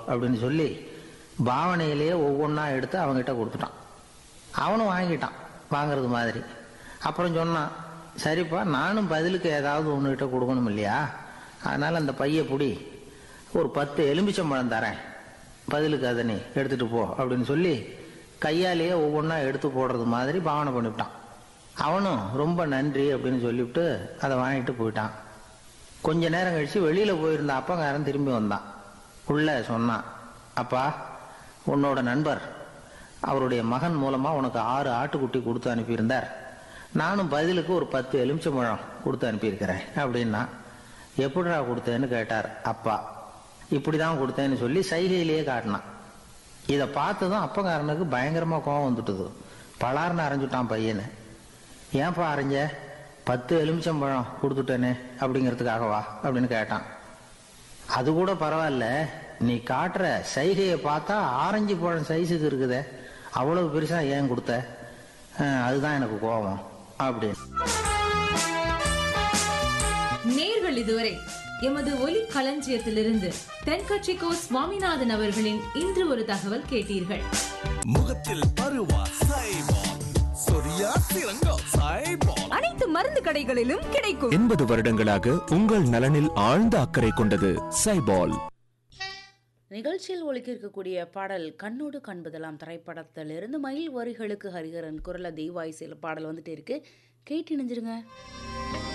அப்படின்னு சொல்லி பாவனையிலேயே ஒவ்வொன்றா எடுத்து அவங்ககிட்ட கொடுத்துட்டான் அவனும் வாங்கிட்டான் வாங்குறது மாதிரி அப்புறம் சொன்னான் சரிப்பா நானும் பதிலுக்கு ஏதாவது ஒன்றுகிட்ட கொடுக்கணும் இல்லையா அதனால் அந்த பைய புடி ஒரு பத்து எலும்பிச்சம்பழம் தரேன் பதிலுக்கு அதை நீ எடுத்துகிட்டு போ அப்படின்னு சொல்லி கையாலேயே ஒவ்வொன்றா எடுத்து போடுறது மாதிரி பாவனை பண்ணிவிட்டான் அவனும் ரொம்ப நன்றி அப்படின்னு சொல்லிவிட்டு அதை வாங்கிட்டு போயிட்டான் கொஞ்ச நேரம் கழிச்சு வெளியில் போயிருந்த அப்பங்காரன் திரும்பி வந்தான் உள்ள சொன்னான் அப்பா உன்னோட நண்பர் அவருடைய மகன் மூலமா உனக்கு ஆறு ஆட்டுக்குட்டி கொடுத்து அனுப்பியிருந்தார் நானும் பதிலுக்கு ஒரு பத்து எலுமிச்சம்பழம் கொடுத்து அனுப்பியிருக்கிறேன் அப்படின்னா எப்படிடா கொடுத்தேன்னு கேட்டார் அப்பா இப்படி தான் கொடுத்தேன்னு சொல்லி சைகையிலேயே காட்டினான் இதை பார்த்ததும் அப்பங்காரனுக்கு பயங்கரமா கோவம் வந்துட்டுது பலார்னு அரைஞ்சுட்டான் பையனை ஏன்பா அரைஞ்ச பத்து எலுமிச்சம்பழம் கொடுத்துட்டேனே அப்படிங்கிறதுக்காகவா அப்படின்னு கேட்டான் அது கூட பரவாயில்ல நீ காட்டுற சைகையை பார்த்தா ஆரஞ்சு பழம் சைஸுக்கு இருக்குதே அவ்வளவு பெருசா ஏன் கொடுத்த அஹ், அதுதான் எனக்கு கோபம் அப்படின்னு நேர்கள் இதுவரை எமது ஒலி களஞ்சியத்திலிருந்து தென்கட்சிக்கோ சுவாமிநாதன் அவர்களின் இன்று ஒரு தகவல் கேட்டீர்கள் முகத்தில் பருவா சைபால் சொரியா சிறங்கா சைபால் அனைத்து மருந்து கடைகளிலும் கிடைக்கும் எண்பது வருடங்களாக உங்கள் நலனில் ஆழ்ந்த அக்கறை கொண்டது சைபால் நிகழ்ச்சியில் ஒலிக்க இருக்கக்கூடிய பாடல் கண்ணோடு காண்பதெல்லாம் திரைப்படத்திலிருந்து மயில் வரிகளுக்கு ஹரிஹரன் குரல தெய்வாய் சில பாடல் வந்துட்டு இருக்கு கேட்டு இணைஞ்சிருங்க